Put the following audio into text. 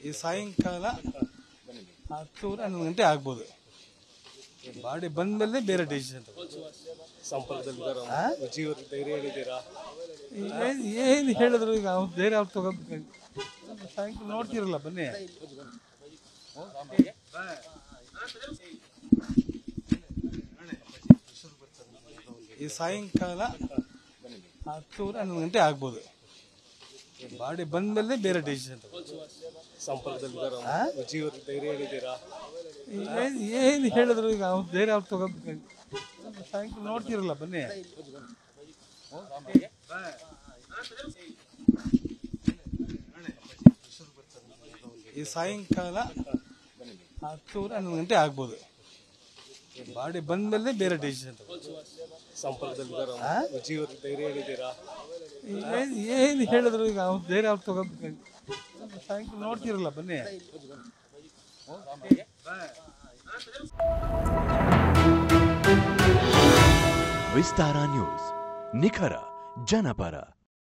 ಈ ಸಾಯಂಕಾಲ ಹತ್ತೂವರೆ ಹನ್ನೊಂದು ಗಂಟೆ ಆಗ್ಬೋದು ಬಾಡಿ ಬಂದ್ಮೇಲೆ ಬೇರೆ ಡಿಸಿಷನ್ ಸಂಪರ್ಕದಲ್ಲಿದ್ದಾರ ಜೀವನ ಧೈರ್ಯ ಹೇಳಿದ್ದೀರಾ ಏನು ಹೇಳಿದ್ರು ಈಗ ಅವ್ರು ಬೇರೆ ಅವ್ರು ತಗೋಬೇಕು ಸಾಯಂಕಾಲ ನೋಡ್ತಿರಲ್ಲ ಬನ್ನಿ ಈ ಸಾಯಂಕಾಲ ಹತ್ತೂವರೆ ಹನ್ನೊಂದು ಗಂಟೆ ಆಗ್ಬೋದು ಬಾಡಿ ಬಂದ್ಮೇಲೆ ಬೇರೆ ಡಿಸಿಷನ್ ಸಂಪರ್ಕದಲ್ಲಿದ್ದಾರ ಜೀವನ ಧೈರ್ಯ ಹೇಳಿದ್ದೀರಾ ಏನು ಹೇಳಿದ್ರು ಈಗ ಅವ್ರು ಬೇರೆ ಅವ್ರು ತಗೋಬೇಕು ಸಾಯಂಕಾಲ ನೋಡ್ತಿರಲ್ಲ ಬನ್ನಿ ಈ ಸಾಯಂಕಾಲ ಹತ್ತೂವರೆ ಹನ್ನೊಂದು ಗಂಟೆ ಆಗ್ಬೋದು ಬಾಡಿ ಬಂದ್ಮೇಲೆ ಬೇರೆ ಡಿಸಿಷನ್ ಸಂಪರ್ಕದಲ್ಲಿದ್ದಾರ ಜೀವನ ಧೈರ್ಯ ಹೇಳಿದ್ದೀರಾ ಏನು ಹೇಳಿದ್ರು ಈಗ ಅವ್ರು ಬೇರೆ ಅವ್ರು ತಗೋಬೇಕು ಸಾಯಂಕಾಲ ನೋಡ್ತಿರಲ್ಲ ಬನ್ನಿ ವಿಸ್ತಾರ ನ್ಯೂಸ್ ನಿಖರ ಜನಪರ